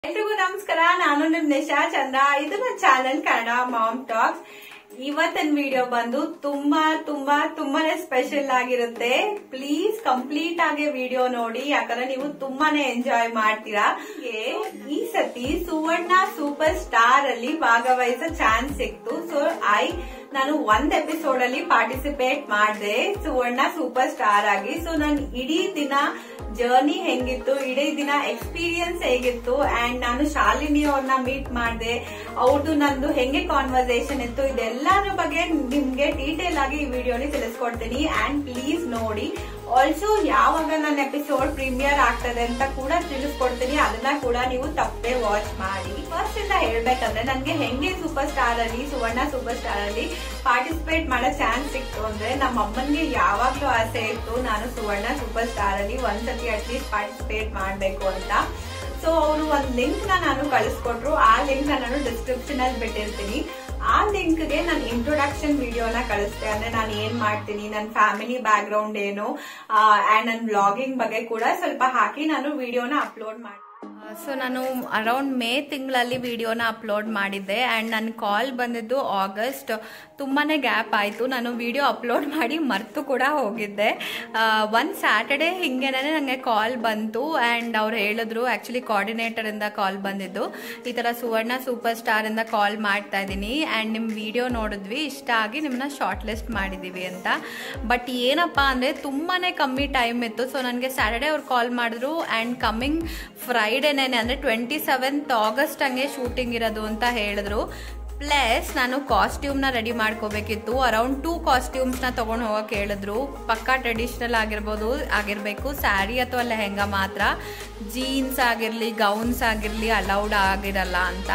ಎಲ್ರಿಗೂ ನಮಸ್ಕಾರ ನಾನು ನಿಮ್ ನಿಶಾ ಚಂದ್ರ ಇದು ನನ್ನ ಚಾನೆಲ್ ಕನ್ನಡ ಮಾಮ್ ಟಾಕ್ಸ್ ಇವತ್ತಿನ ವಿಡಿಯೋ ಬಂದು ತುಂಬಾ ತುಂಬಾ ತುಂಬಾನೇ ಸ್ಪೆಷಲ್ ಆಗಿರುತ್ತೆ ಪ್ಲೀಸ್ ಕಂಪ್ಲೀಟ್ ಆಗಿ ವಿಡಿಯೋ ನೋಡಿ ಯಾಕಂದ್ರೆ ನೀವು ತುಂಬಾನೇ ಎಂಜಾಯ್ ಮಾಡ್ತೀರಾ ಹೀಗೆ ಈ ಸತಿ ಸುವರ್ಣ ಸೂಪರ್ ಸ್ಟಾರ್ ಅಲ್ಲಿ ಭಾಗವಹಿಸೋ ಚಾನ್ಸ್ ಸಿಕ್ತು ಸೊ ಐ ನಾನು ಒಂದ್ ಎಪಿಸೋಡ್ ಅಲ್ಲಿ ಪಾರ್ಟಿಸಿಪೇಟ್ ಮಾಡಿದೆ ಸುವರ್ಣ ಸೂಪರ್ ಸ್ಟಾರ್ ಆಗಿ ಸೊ ನಾನು ಇಡೀ ದಿನ ಜರ್ನಿ ಹೆಂಗಿತ್ತು ಇಡೀ ದಿನ ಎಕ್ಸ್ಪೀರಿಯನ್ಸ್ ಹೇಗಿತ್ತು ಅಂಡ್ ನಾನು ಶಾಲಿನಿ ಅವ್ರನ್ನ ಮೀಟ್ ಮಾಡಿದೆ ಅವ್ರದ್ದು ನಂದು ಹೆಂಗೆ ಕಾನ್ವರ್ಸೇಷನ್ ಇತ್ತು ಇದೆಲ್ಲದ್ರ ಬಗ್ಗೆ ನಿಮ್ಗೆ ಡೀಟೇಲ್ ಆಗಿ ಈ ವಿಡಿಯೋಲಿ ತಿಳಿಸ್ಕೊಡ್ತೀನಿ ಅಂಡ್ ಪ್ಲೀಸ್ ನೋಡಿ ಆಲ್ಸೋ ಯಾವಾಗ ನನ್ನ ಎಪಿಸೋಡ್ ಪ್ರೀಮಿಯರ್ ಆಗ್ತದೆ ಅಂತ ಕೂಡ ತಿಳಿಸ್ಕೊಡ್ತೀನಿ ಅದನ್ನ ಕೂಡ ನೀವು ತಪ್ಪದೆ ವಾಚ್ ಮಾಡಿ ಫಸ್ಟ್ ಇಂದ ಹೇಳ್ಬೇಕಂದ್ರೆ ನನ್ಗೆ ಹೆಂಗೆ ಸೂಪರ್ ಸ್ಟಾರ್ ಅಲ್ಲಿ ಸುವರ್ಣ ಸೂಪರ್ ಸ್ಟಾರ್ ಅಲ್ಲಿ ಪಾರ್ಟಿಸಿಪೇಟ್ ಮಾಡೋ ಚಾನ್ಸ್ ಸಿಕ್ತು ಅಂದ್ರೆ ನಮ್ಮ ಅಮ್ಮನ್ಗೆ ಯಾವಾಗ್ಲೂ ಆಸೆ ಇತ್ತು ನಾನು ಸುವರ್ಣ ಸೂಪರ್ ಸ್ಟಾರ್ ಅಲ್ಲಿ ಒಂದ್ಸತಿ ಅಟ್ಲೀಸ್ಟ್ ಪಾರ್ಟಿಸಿಪೇಟ್ ಮಾಡ್ಬೇಕು ಅಂತ ಸೊ ಅವರು ಒಂದ್ ಲಿಂಕ್ ನ ನಾನು ಕಳಿಸ್ಕೊಟ್ರು ಆ ಲಿಂಕ್ ನ ನಾನು ಡಿಸ್ಕ್ರಿಪ್ಷನ್ ಅಲ್ಲಿ ಬಿಟ್ಟಿರ್ತೀನಿ ಆ ಲಿಂಕ್ ಗೆ ನಾನು ಇಂಟ್ರೊಡಕ್ಷನ್ ವಿಡಿಯೋನ ಕಳಿಸ್ತೆ ಅಂದ್ರೆ ನಾನು ಏನ್ ಮಾಡ್ತೀನಿ ನನ್ನ ಫ್ಯಾಮಿಲಿ ಬ್ಯಾಕ್ ಗ್ರೌಂಡ್ ಏನು ಅಂಡ್ ನನ್ನ ಬ್ಲಾಗಿಂಗ್ ಬಗ್ಗೆ ಕೂಡ ಸ್ವಲ್ಪ ಹಾಕಿ ನಾನು ವಿಡಿಯೋನ ಅಪ್ಲೋಡ್ ಮಾಡಿ ಸೊ ನಾನು ಅರೌಂಡ್ ಮೇ ತಿಂಗಳಲ್ಲಿ ವಿಡಿಯೋನ ಅಪ್ಲೋಡ್ ಮಾಡಿದ್ದೆ ಆ್ಯಂಡ್ ನನ್ನ ಕಾಲ್ ಬಂದಿದ್ದು ಆಗಸ್ಟ್ ತುಂಬಾ ಗ್ಯಾಪ್ ಆಯಿತು ನಾನು ವಿಡಿಯೋ ಅಪ್ಲೋಡ್ ಮಾಡಿ ಮರ್ತು ಕೂಡ ಹೋಗಿದ್ದೆ ಒಂದು ಸ್ಯಾಟರ್ಡೆ ಹಿಂಗೇನೆ ನನಗೆ ಕಾಲ್ ಬಂತು ಆ್ಯಂಡ್ ಅವ್ರು ಹೇಳಿದ್ರು ಆ್ಯಕ್ಚುಲಿ ಕೋಆರ್ಡಿನೇಟರಿಂದ ಕಾಲ್ ಬಂದಿದ್ದು ಈ ಥರ ಸುವರ್ಣ ಸೂಪರ್ ಸ್ಟಾರಿಂದ ಕಾಲ್ ಮಾಡ್ತಾ ಇದ್ದೀನಿ ಆ್ಯಂಡ್ ನಿಮ್ಮ ವಿಡಿಯೋ ನೋಡಿದ್ವಿ ಇಷ್ಟ ಆಗಿ ನಿಮ್ಮನ್ನ ಶಾರ್ಟ್ ಲಿಸ್ಟ್ ಮಾಡಿದ್ದೀವಿ ಅಂತ ಬಟ್ ಏನಪ್ಪ ಅಂದರೆ ತುಂಬಾ ಕಮ್ಮಿ ಟೈಮ್ ಇತ್ತು ಸೊ ನನಗೆ ಸ್ಯಾಟರ್ಡೆ ಅವ್ರು ಕಾಲ್ ಮಾಡಿದ್ರು ಆ್ಯಂಡ್ ಕಮ್ಮಿಂಗ್ ಫ್ರೈಡೇನೇ ಅಂದರೆ ಟ್ವೆಂಟಿ ಸೆವೆಂತ್ ಆಗಸ್ಟ್ ಹಂಗೆ ಶೂಟಿಂಗ್ ಇರೋದು ಅಂತ ಹೇಳಿದ್ರು ಪ್ಲಸ್ ನಾನು ಕಾಸ್ಟ್ಯೂಮ್ನ ರೆಡಿ ಮಾಡ್ಕೋಬೇಕಿತ್ತು ಅರೌಂಡ್ ಟೂ ಕಾಸ್ಟ್ಯೂಮ್ಸ್ನ ತೊಗೊಂಡು ಹೋಗಕ್ಕೆ ಹೇಳಿದ್ರು ಪಕ್ಕಾ ಟ್ರೆಡಿಷ್ನಲ್ ಆಗಿರ್ಬೋದು ಆಗಿರಬೇಕು ಸ್ಯಾರಿ ಅಥವಾ ಲೆಹೆಂಗಾ ಮಾತ್ರ ಜೀನ್ಸ್ ಆಗಿರಲಿ ಗೌನ್ಸ್ ಆಗಿರಲಿ ಅಲೌಡ್ ಆಗಿರಲ್ಲ ಅಂತ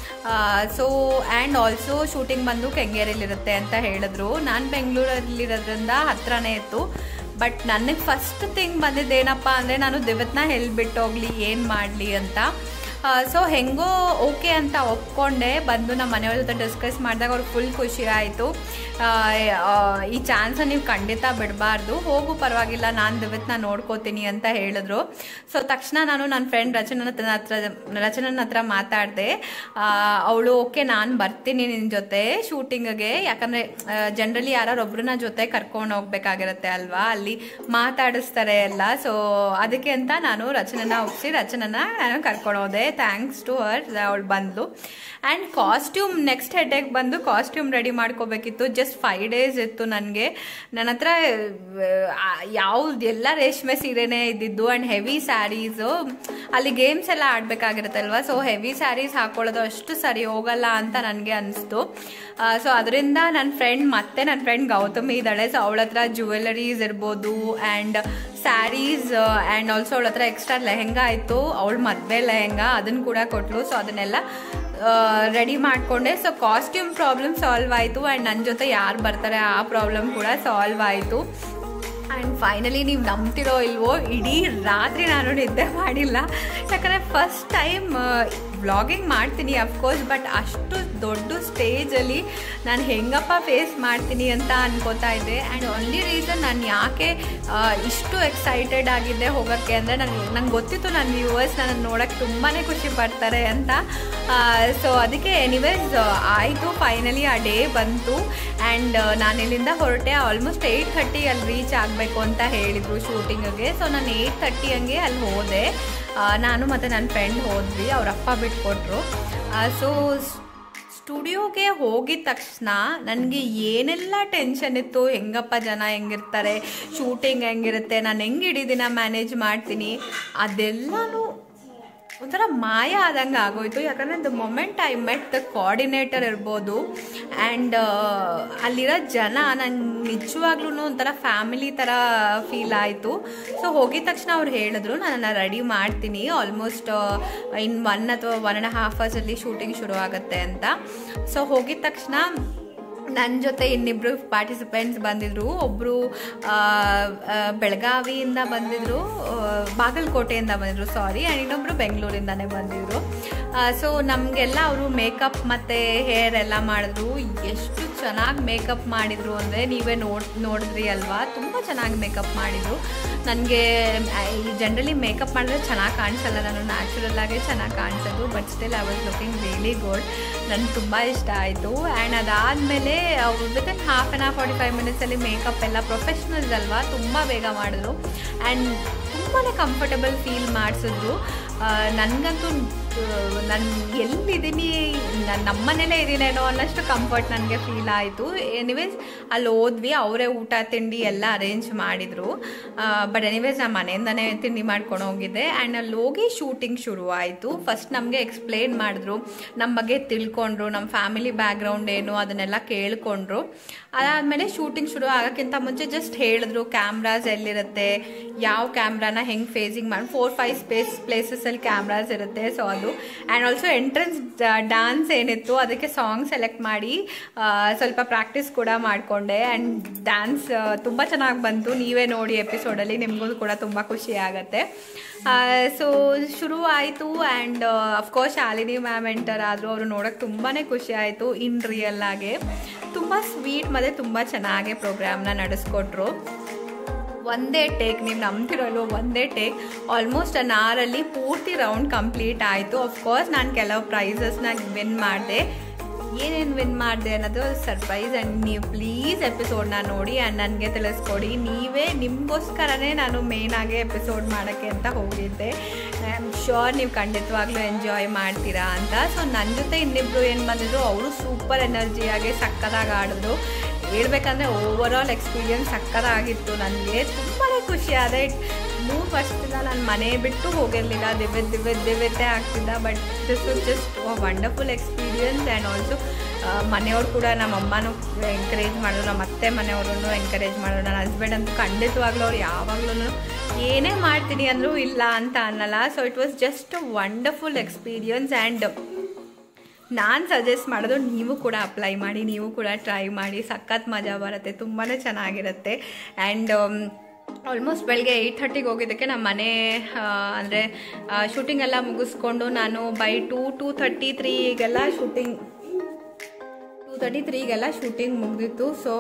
ಸೊ ಆ್ಯಂಡ್ ಆಲ್ಸೋ ಶೂಟಿಂಗ್ ಬಂದು ಕೆಂಗೇರಿಲಿರುತ್ತೆ ಅಂತ ಹೇಳಿದ್ರು ನಾನು ಬೆಂಗಳೂರಲ್ಲಿರೋದ್ರಿಂದ ಹತ್ರನೇ ಇತ್ತು ಬಟ್ ನನಗೆ ಫಸ್ಟ್ ಥಿಂಗ್ ಬಂದಿದ್ದೇನಪ್ಪ ಅಂದರೆ ನಾನು ದಿವತ್ನ ಹೇಳ್ಬಿಟ್ಟೋಗ್ಲಿ ಏನು ಮಾಡಲಿ ಅಂತ ಸೊ ಹೆಂಗೋ ಓಕೆ ಅಂತ ಒಪ್ಕೊಂಡೆ ಬಂದು ನಮ್ಮ ಮನೆಯವ್ರ ಜೊತೆ ಡಿಸ್ಕಸ್ ಮಾಡಿದಾಗ ಅವ್ರಿಗೆ ಫುಲ್ ಖುಷಿ ಆಯಿತು ಈ ಚಾನ್ಸನ್ನು ನೀವು ಖಂಡಿತ ಬಿಡಬಾರ್ದು ಹೋಗು ಪರವಾಗಿಲ್ಲ ನಾನು ದಿವತ್ನ ನೋಡ್ಕೋತೀನಿ ಅಂತ ಹೇಳಿದ್ರು ಸೊ ತಕ್ಷಣ ನಾನು ನನ್ನ ಫ್ರೆಂಡ್ ರಚನನ ಹತ್ರ ರಚನನ ಹತ್ರ ಮಾತಾಡಿದೆ ಅವಳು ಓಕೆ ನಾನು ಬರ್ತೀನಿ ನಿನ್ನ ಜೊತೆ ಶೂಟಿಂಗ್ಗೆ ಯಾಕಂದರೆ ಜನರಲಿ ಯಾರೊಬ್ಬರನ್ನ ಜೊತೆ ಕರ್ಕೊಂಡು ಹೋಗ್ಬೇಕಾಗಿರುತ್ತೆ ಅಲ್ವಾ ಅಲ್ಲಿ ಮಾತಾಡಿಸ್ತಾರೆ ಎಲ್ಲ ಸೊ ಅದಕ್ಕೆ ಅಂತ ನಾನು ರಚನನ ಒಪ್ಸಿ ರಚನನ ನಾನು ಕರ್ಕೊಂಡು ಹೋದೆ ಥ್ಯಾಂಕ್ಸ್ ಟು ಹರ್ ಅವಳು ಬಂದ್ಲು ಆ್ಯಂಡ್ ಕಾಸ್ಟ್ಯೂಮ್ ನೆಕ್ಸ್ಟ್ ಹೆಡ್ಡೇಗೆ ಬಂದು ಕಾಸ್ಟ್ಯೂಮ್ ರೆಡಿ ಮಾಡ್ಕೋಬೇಕಿತ್ತು ಜಸ್ಟ್ ಫೈವ್ ಡೇಸ್ ಇತ್ತು ನನಗೆ ನನ್ನ ಹತ್ರ ಯಾವ್ದು ಎಲ್ಲ ರೇಷ್ಮೆ ಸೀರೆನೇ ಇದ್ದಿದ್ದು ಆ್ಯಂಡ್ ಹೆವಿ ಸ್ಯಾರೀಸು ಅಲ್ಲಿ ಗೇಮ್ಸ್ ಎಲ್ಲ ಆಡಬೇಕಾಗಿರುತ್ತಲ್ವ ಸೊ ಹೆವಿ ಸ್ಯಾರೀಸ್ ಹಾಕೊಳ್ಳೋದು ಅಷ್ಟು ಸರಿ ಹೋಗಲ್ಲ ಅಂತ ನನಗೆ ಅನಿಸ್ತು ಸೊ ಅದರಿಂದ ನನ್ನ ಫ್ರೆಂಡ್ ಮತ್ತೆ ನನ್ನ ಫ್ರೆಂಡ್ ಗೌತಮಿ ಇದ್ದಾಳೆ ಸೊ ಅವಳ ಹತ್ರ ಜುವೆಲರೀಸ್ ಇರ್ಬೋದು ಆ್ಯಂಡ್ ಸ್ಯಾರೀಸ್ ಆ್ಯಂಡ್ ಆಲ್ಸೋ ಅವಳ ಹತ್ರ ಎಕ್ಸ್ಟ್ರಾ ಲೆಹೆಂಗಾ ಇತ್ತು ಅವಳ ಮದುವೆ ಲೆಹೆಂಗಾ ಅದನ್ನು ಕೂಡ ಕೊಟ್ಟಳು ಸೊ ಅದನ್ನೆಲ್ಲ ರೆಡಿ ಮಾಡಿಕೊಂಡೆ ಸೊ ಕಾಸ್ಟ್ಯೂಮ್ ಪ್ರಾಬ್ಲಮ್ ಸಾಲ್ವ್ ಆಯಿತು ಆ್ಯಂಡ್ ನನ್ನ ಜೊತೆ ಯಾರು ಬರ್ತಾರೆ ಆ ಪ್ರಾಬ್ಲಮ್ ಕೂಡ ಸಾಲ್ವ್ ಆಯಿತು ಆ್ಯಂಡ್ ಫೈನಲಿ ನೀವು ನಂಬ್ತಿರೋ ಇಲ್ವೋ ಇಡೀ ರಾತ್ರಿ ನಾನು ನಿದ್ದೆ ಮಾಡಿಲ್ಲ ಯಾಕಂದರೆ ಫಸ್ಟ್ ಟೈಮ್ ವ್ಲಾಗಿಂಗ್ ಮಾಡ್ತೀನಿ ಅಫ್ಕೋರ್ಸ್ ಬಟ್ ಅಷ್ಟು ದೊಡ್ಡ ಸ್ಟೇಜಲ್ಲಿ ನಾನು ಹೆಂಗಪ್ಪ ಫೇಸ್ ಮಾಡ್ತೀನಿ ಅಂತ ಅನ್ಕೋತಾ ಇದ್ದೆ ಆ್ಯಂಡ್ ಓನ್ಲಿ ರೀಸನ್ ನಾನು ಯಾಕೆ ಇಷ್ಟು ಎಕ್ಸೈಟೆಡ್ ಆಗಿದ್ದೆ ಹೋಗೋಕ್ಕೆ ಅಂದರೆ ನನಗೆ ನಂಗೆ ಗೊತ್ತಿತ್ತು ನನ್ನ ವ್ಯೂವರ್ಸ್ ನನ್ನ ನೋಡೋಕ್ಕೆ ತುಂಬಾ ಖುಷಿ ಪಡ್ತಾರೆ ಅಂತ ಸೊ ಅದಕ್ಕೆ ಎನಿವೇಸ್ ಆಯಿತು ಫೈನಲಿ ಆ ಡೇ ಬಂತು ಆ್ಯಂಡ್ ನಾನು ಇಲ್ಲಿಂದ ಹೊರಟೆ ಆಲ್ಮೋಸ್ಟ್ ಏಯ್ಟ್ ಥರ್ಟಿ ಅಲ್ಲಿ ರೀಚ್ ಆಗಬೇಕು ಅಂತ ಹೇಳಿದರು ಶೂಟಿಂಗಿಗೆ ಸೊ ನಾನು ಏಯ್ಟ್ ಥರ್ಟಿ ಹಂಗೆ ಅಲ್ಲಿ ಹೋದೆ ನಾನು ಮತ್ತು ನನ್ನ ಫ್ರೆಂಡ್ ಹೋದ್ವಿ ಅವ್ರ ಅಪ್ಪ ಬಿಟ್ಕೊಟ್ರು ಸೊ ಸ್ಟುಡಿಯೋಗೆ ಹೋಗಿದ ತಕ್ಷಣ ನನಗೆ ಏನೆಲ್ಲ ಟೆನ್ಷನ್ ಇತ್ತು ಹೆಂಗಪ್ಪ ಜನ ಹೆಂಗಿರ್ತಾರೆ ಶೂಟಿಂಗ್ ಹೆಂಗಿರುತ್ತೆ ನಾನು ಹೆಂಗೆ ಇಡೀ ದಿನ ಮ್ಯಾನೇಜ್ ಮಾಡ್ತೀನಿ ಅದೆಲ್ಲನೂ ಒಂಥರ ಮಾಯ ಆದಂಗೆ ಆಗೋಯ್ತು ಯಾಕಂದರೆ the moment I met the coordinator ಇರ್ಬೋದು ಆ್ಯಂಡ್ ಅಲ್ಲಿರೋ ಜನ ನಂಗೆ ನಿಜವಾಗ್ಲೂ ಒಂಥರ ಫ್ಯಾಮಿಲಿ ಥರ ಫೀಲ್ ಆಯಿತು ಸೊ ಹೋಗಿದ ತಕ್ಷಣ ಅವ್ರು ಹೇಳಿದ್ರು ನನ್ನನ್ನು ರೆಡಿ ಮಾಡ್ತೀನಿ ಆಲ್ಮೋಸ್ಟ್ ಇನ್ ಒನ್ ಅಥವಾ ಒನ್ ಆ್ಯಂಡ್ ಹಾಫ್ ಅವರ್ಸಲ್ಲಿ ಶೂಟಿಂಗ್ ಶುರು ಆಗುತ್ತೆ ಅಂತ ಸೊ ಹೋಗಿದ ತಕ್ಷಣ ನನ್ನ ಜೊತೆ ಇನ್ನಿಬ್ಬರು ಪಾರ್ಟಿಸಿಪೆಂಟ್ಸ್ ಬಂದಿದ್ರು ಒಬ್ಬರು ಬೆಳಗಾವಿಯಿಂದ ಬಂದಿದ್ರು ಬಾಗಲಕೋಟೆಯಿಂದ ಬಂದಿದ್ರು ಸಾರಿ ಆ್ಯಂಡ್ ಇನ್ನೊಬ್ಬರು ಬೆಂಗಳೂರಿಂದನೇ ಬಂದಿದ್ರು ಸೊ ನಮಗೆಲ್ಲ ಅವರು ಮೇಕಪ್ ಮತ್ತು ಹೇರ್ ಎಲ್ಲ ಮಾಡಿದ್ರು ಎಷ್ಟು ಚೆನ್ನಾಗಿ ಮೇಕಪ್ ಮಾಡಿದ್ರು ಅಂದರೆ ನೀವೇ ನೋಡ್ ನೋಡಿದ್ರಿ ಅಲ್ವಾ ತುಂಬ ಚೆನ್ನಾಗಿ ಮೇಕಪ್ ಮಾಡಿದರು ನನಗೆ ಜನರಲಿ ಮೇಕಪ್ ಮಾಡಿದ್ರೆ ಚೆನ್ನಾಗಿ ಕಾಣಿಸಲ್ಲ ನಾನು ನ್ಯಾಚುರಲ್ ಆಗೇ ಚೆನ್ನಾಗಿ ಕಾಣಿಸೋದು but still I was looking really good ನನಗೆ ತುಂಬ ಇಷ್ಟ ಆಯಿತು ಆ್ಯಂಡ್ ಅದಾದಮೇಲೆ within half and half forty five ಮಿನಿಟ್ಸಲ್ಲಿ ಮೇಕಪ್ ಎಲ್ಲ ಪ್ರೊಫೆಷ್ನಲ್ಸ್ ಅಲ್ವಾ ತುಂಬ ಬೇಗ ಮಾಡಿದ್ರು ಆ್ಯಂಡ್ ತುಂಬಾ ಕಂಫರ್ಟಬಲ್ ಫೀಲ್ ಮಾಡಿಸಿದ್ರು ನನಗಂತೂ ನಾನು ಎಲ್ಲಿದ್ದೀನಿ ನಾನು ನಮ್ಮನೇಲೇ ಇದ್ದೀನೇನೋ ಅನ್ನೋಷ್ಟು ಕಂಫರ್ಟ್ ನನಗೆ ಫೀಲ್ ಆಯಿತು ಎನಿವೇಸ್ ಅಲ್ಲಿ ಹೋದ್ವಿ ಅವರೇ ಊಟ ತಿಂಡಿ ಎಲ್ಲ ಅರೇಂಜ್ ಮಾಡಿದರು ಬಟ್ ಎನಿವೇಸ್ ನಾನು ಮನೆಯಿಂದನೇ ತಿಂಡಿ ಮಾಡ್ಕೊಂಡು ಹೋಗಿದ್ದೆ ಆ್ಯಂಡ್ ಅಲ್ಲಿ ಹೋಗಿ ಶೂಟಿಂಗ್ ಶುರು ಆಯಿತು ಫಸ್ಟ್ ನಮಗೆ ಎಕ್ಸ್ಪ್ಲೇನ್ ಮಾಡಿದ್ರು ನಮ್ಮ ಬಗ್ಗೆ ತಿಳ್ಕೊಂಡ್ರು ನಮ್ಮ ಫ್ಯಾಮಿಲಿ ಬ್ಯಾಕ್ಗ್ರೌಂಡ್ ಏನು ಅದನ್ನೆಲ್ಲ ಕೇಳ್ಕೊಂಡ್ರು ಅದಾದಮೇಲೆ ಶೂಟಿಂಗ್ ಶುರು ಆಗೋಕ್ಕಿಂತ ಮುಂಚೆ ಜಸ್ಟ್ ಹೇಳಿದ್ರು ಕ್ಯಾಮ್ರಾಸ್ ಎಲ್ಲಿರುತ್ತೆ ಯಾವ ಕ್ಯಾಮ್ರಾನ ಹೆಂಗೆ ಫೇಸಿಂಗ್ ಮಾಡಿ ಫೋರ್ ಫೈವ್ ಸ್ಪೇಸ್ ಪ್ಲೇಸಸಲ್ಲಿ ಕ್ಯಾಮ್ರಾಸ್ ಇರುತ್ತೆ ಸೊ ಅದು ಆ್ಯಂಡ್ ಆಲ್ಸೋ ಎಂಟ್ರೆನ್ಸ್ ಡ್ಯಾನ್ಸ್ ಏನಿತ್ತು ಅದಕ್ಕೆ ಸಾಂಗ್ ಸೆಲೆಕ್ಟ್ ಮಾಡಿ ಸ್ವಲ್ಪ ಪ್ರಾಕ್ಟೀಸ್ ಕೂಡ ಮಾಡಿಕೊಂಡೆ ಆ್ಯಂಡ್ ಡ್ಯಾನ್ಸ್ ತುಂಬ ಚೆನ್ನಾಗಿ ಬಂತು ನೀವೇ ನೋಡಿ ಎಪಿಸೋಡಲ್ಲಿ ನಿಮಗೂ ಕೂಡ ತುಂಬ ಖುಷಿ ಆಗುತ್ತೆ ಸೊ ಶುರು ಆಯಿತು and of course Shalini ma'am enter ಆದರು ಅವರು ನೋಡೋಕೆ ತುಂಬಾ ಖುಷಿ ಆಯಿತು ಇನ್ ರಿಯಲ್ ಆಗಿ ತುಂಬ ಸ್ವೀಟ್ ಮತ್ತು ತುಂಬ ಚೆನ್ನಾಗಿ ಪ್ರೋಗ್ರಾಮ್ನ ನಡೆಸ್ಕೊಟ್ರು ಒಂದೇ ಟೇಕ್ ನೀವು ನಂಬ್ತಿರೋಲ್ವ ಒಂದೇ ಟೇಕ್ ಆಲ್ಮೋಸ್ಟ್ ಅನ್ ಅವರಲ್ಲಿ ಪೂರ್ತಿ ರೌಂಡ್ ಕಂಪ್ಲೀಟ್ ಆಯಿತು ಅಫ್ಕೋರ್ಸ್ ನಾನು ಕೆಲವು ಪ್ರೈಸಸ್ನ ವಿನ್ ಮಾಡಿದೆ ಏನೇನು ವಿನ್ ಮಾಡಿದೆ ಅನ್ನೋದು ಸರ್ಪ್ರೈಸ್ ಆ್ಯಂಡ್ ನೀವು ಪ್ಲೀಸ್ ಎಪಿಸೋಡ್ನ ನೋಡಿ ಆ್ಯಂಡ್ ನನಗೆ ತಿಳಿಸ್ಕೊಡಿ ನೀವೇ ನಿಮಗೋಸ್ಕರನೇ ನಾನು ಮೇಯ್ನಾಗಿ ಎಪಿಸೋಡ್ ಮಾಡೋಕ್ಕೆ ಅಂತ ಹೋಗಿದ್ದೆ ಐ ಆಮ್ ಶ್ಯೂರ್ ನೀವು ಖಂಡಿತವಾಗ್ಲೂ ಎಂಜಾಯ್ ಮಾಡ್ತೀರಾ ಅಂತ ಸೊ ನನ್ನ ಜೊತೆ ಇನ್ನಿಬ್ಬರು ಏನು ಬಂದಿದ್ರು ಅವರು ಸೂಪರ್ ಎನರ್ಜಿಯಾಗಿ ಸಕ್ಕದಾಗಿ ಆಡಿದ್ರು ಹೇಳ್ಬೇಕಂದ್ರೆ ಓವರ್ ಆಲ್ ಎಕ್ಸ್ಪೀರಿಯನ್ಸ್ ಸಕ್ಕದಾಗಿತ್ತು ನನಗೆ ತುಂಬಾ ಖುಷಿ ಆದ ಮೂರು ವರ್ಷದಿಂದ ನಾನು ಮನೆ ಬಿಟ್ಟು ಹೋಗಿರಲಿಲ್ಲ ದಿವ್ಯ ದಿವ್ಯ ದಿವ್ಯತೆ ಆಗ್ತಿದ್ದ but this was just wonderful experience and also ಮನೆಯವ್ರು ಕೂಡ ನಮ್ಮ ಅಮ್ಮನೂ ಎಂಕರೇಜ್ ಮಾಡಿದ್ರು ನಮ್ಮ ಅತ್ತೆ ಮನೆಯವ್ರೂ ಎಂಕರೇಜ್ ಮಾಡಿದ್ರು ನನ್ನ ಹಸ್ಬೆಂಡ್ ಅಂತೂ ಖಂಡಿತವಾಗ್ಲೂ ಅವ್ರು ಯಾವಾಗ್ಲೂ ಏನೇ ಮಾಡ್ತೀನಿ ಅಂದರೂ ಇಲ್ಲ ಅಂತ ಅನ್ನಲ್ಲ so it was just wonderful experience and ನಾನು ಸಜೆಸ್ಟ್ ಮಾಡೋದು ನೀವು ಕೂಡ ಅಪ್ಲೈ ಮಾಡಿ ನೀವು ಕೂಡ ಟ್ರೈ ಮಾಡಿ ಸಖತ್ ಮಜಾ ಬರುತ್ತೆ ತುಂಬಾ ಚೆನ್ನಾಗಿರುತ್ತೆ ಆ್ಯಂಡ್ ಆಲ್ಮೋಸ್ಟ್ ಬೆಳಗ್ಗೆ ಏಯ್ಟ್ ಥರ್ಟಿಗೆ ಹೋಗಿದ್ದಕ್ಕೆ ನಮ್ಮ ಮನೆ ಅಂದರೆ ಶೂಟಿಂಗ್ ಎಲ್ಲ ಮುಗಿಸ್ಕೊಂಡು ನಾನು ಬೈ ಟೂ ಟೂ ಥರ್ಟಿ ತ್ರೀಗೆಲ್ಲ ಶೂಟಿಂಗ್ ಟೂ ತರ್ಟಿ ತ್ರೀಗೆಲ್ಲ ಶೂಟಿಂಗ್ ಮುಗಿದಿತ್ತು so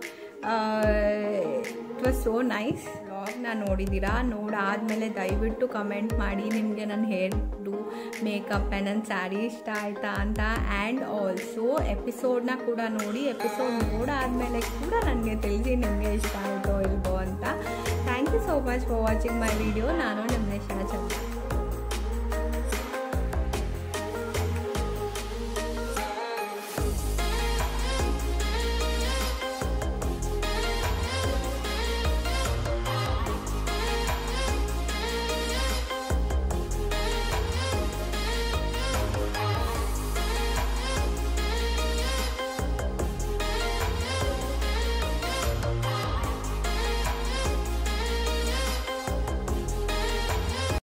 it was so nice ವ್ಲಾಗ್ನ ನೋಡಿದ್ದೀರಾ ನೋಡಾದಮೇಲೆ ದಯವಿಟ್ಟು ಕಮೆಂಟ್ ಮಾಡಿ ನಿಮಗೆ ನನ್ನ ಹೇರ್ಡು ಮೇಕಪ್ ನನ್ನ ಸ್ಯಾರಿ ಇಷ್ಟ ಆಯಿತಾ ಅಂತ ಆ್ಯಂಡ್ ಆಲ್ಸೋ ಎಪಿಸೋಡ್ನ ಕೂಡ ನೋಡಿ ಎಪಿಸೋಡ್ ನೋಡಾದಮೇಲೆ ಕೂಡ ನನಗೆ ತಿಳಿಸಿ ನಿಮಗೆ ಇಷ್ಟ ಆಯಿತೋ ಇಲ್ವೋ ಅಂತ thank you so much for watching my video ನಾನು ನಿಮ್ಮ ನಿಶಾ ಚಂದ್ರ